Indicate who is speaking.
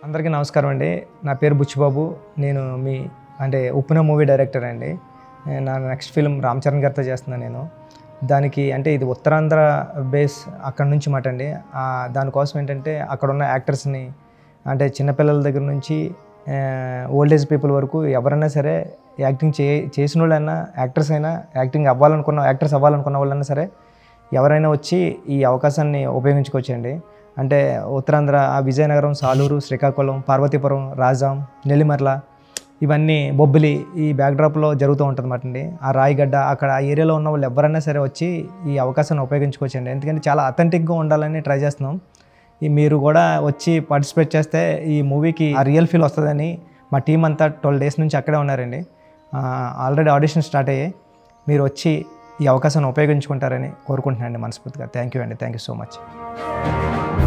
Speaker 1: అందరికీ నమస్కారం అండి నా పేరు బుచ్చిబాబు నేను మీ అంటే ఉప్పున మూవీ డైరెక్టర్ అండి నా నెక్స్ట్ ఫిల్మ్ రామ్ చరణ్ గారితో చేస్తున్నాను నేను దానికి అంటే ఇది ఉత్తరాంధ్ర బేస్ అక్కడ నుంచి మాట అండి ఆ, దానికోసం ఏంటంటే అక్కడ ఉన్న యాక్టర్స్ని అంటే చిన్నపిల్లల దగ్గర నుంచి ఓల్డ్ ఏజ్ పీపుల్ వరకు ఎవరైనా సరే యాక్టింగ్ చే చేసిన వాళ్ళైనా యాక్టర్స్ అయినా యాక్టింగ్ అవ్వాలనుకున్న యాక్టర్స్ అవ్వాలనుకున్న వాళ్ళైనా సరే ఎవరైనా వచ్చి ఈ అవకాశాన్ని ఉపయోగించుకోవచ్చండి అంటే ఉత్తరాంధ్ర ఆ విజయనగరం సాలూరు శ్రీకాకుళం పార్వతీపురం రాజాం నెల్లిమర్ల ఇవన్నీ బొబ్బిలి ఈ బ్యాక్డ్రాప్లో జరుగుతూ ఉంటుంది అండి ఆ రాయిగడ్డ అక్కడ ఆ ఏరియాలో ఉన్న వాళ్ళు ఎవరైనా సరే వచ్చి ఈ అవకాశాన్ని ఉపయోగించుకోవచ్చండి ఎందుకంటే చాలా అథెంటిక్గా ఉండాలని ట్రై చేస్తున్నాం ఈ మీరు కూడా వచ్చి పార్టిసిపేట్ చేస్తే ఈ మూవీకి ఆ రియల్ ఫీల్ వస్తుందని మా టీం అంతా ట్వెల్వ్ డేస్ నుంచి అక్కడే ఉన్నారండి ఆల్రెడీ ఆడిషన్ స్టార్ట్ అయ్యాయి మీరు వచ్చి ఈ అవకాశాన్ని ఉపయోగించుకుంటారని కోరుకుంటున్నాను అండి మనస్ఫూర్తిగా థ్యాంక్ యూ అండి థ్యాంక్ యూ సో మచ్